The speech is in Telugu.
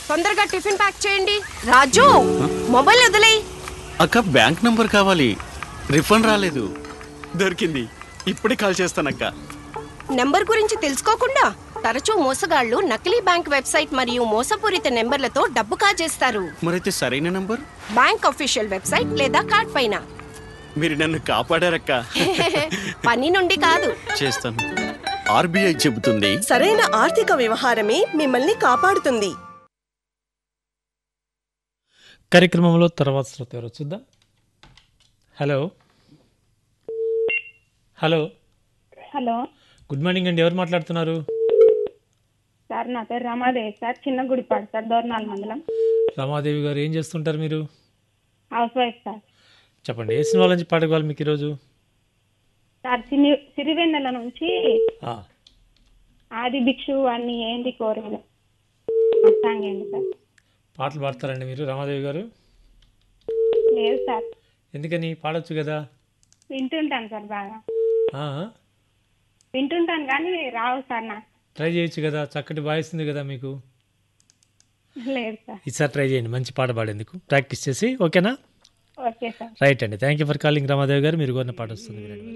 తొందరగా టిఫిన్ ప్యాక్ చేయండి రాజు మొబైల్ వదిలేయ్ అక్క బ్యాంక్ నంబర్ కావాలి రిఫండ్ రాలేదు దొరికింది ఇప్పుడే కాల్ చేస్తానక్క నెంబర్ గురించి తెలుసుకోకుండా తరచూ మోసగాళ్లు నకిలీ బ్యాంక్ వెబ్సైట్ మరియు మోసపూరిత నెంబర్లతో డబ్బు కాజేస్తారు మరైతే సరైన నంబర్ బ్యాంక్ అఫీషియల్ వెబ్సైట్ లేదా కార్డ్ పైన మీరు నన్ను కాపాడారక్క పని నుండి కాదు చేస్తాను ఆర్బీఐ చెబుతుంది సరైన ఆర్థిక వ్యవహారమే మిమ్మల్ని కాపాడుతుంది కార్యక్రమంలో తర్వాత శ్రోత ఎవరో చూద్దాం hello hello hello good morning అండి ఎవరు మాట్లాడుతున్నారు సార్ నా పేరు రమాదేవి సార్ చిన్న గుడిపాడు సార్ దోర్నాల మండలం రమాదేవి గారు ఏం చేస్తుంటారు మీరు హౌస్ వైఫ్ సార్ చెప్పండి ఏ సినిమాల నుంచి పాట కావాలి మీకు ఈరోజు సార్ సిరి సిరివెన్నెల నుంచి ఆ, ఆది భిక్షు అన్ని ఏంటి కోరేది సాంగ్ ఏంటి సార్ పాటలు పాడతారండి మీరు రమాదేవి గారు లేదు సార్ ఎందుకని పాడొచ్చు కదా వింటుంటాను సార్ బాగా ఆ, వింటుంటాను కానీ రావు సార్ నాకు ట్రై చేయొచ్చు కదా చక్కటి వాయిస్ ఉంది కదా మీకు లేదు సార్ ఈసారి ట్రై చేయండి మంచి పాట పాడేందుకు ప్రాక్టీస్ చేసి ఓకేనా ఓకే సార్ రైట్ అండి thank you for calling Ramadevi గారు మీరు కోరిన పాట వస్తుంది వినండి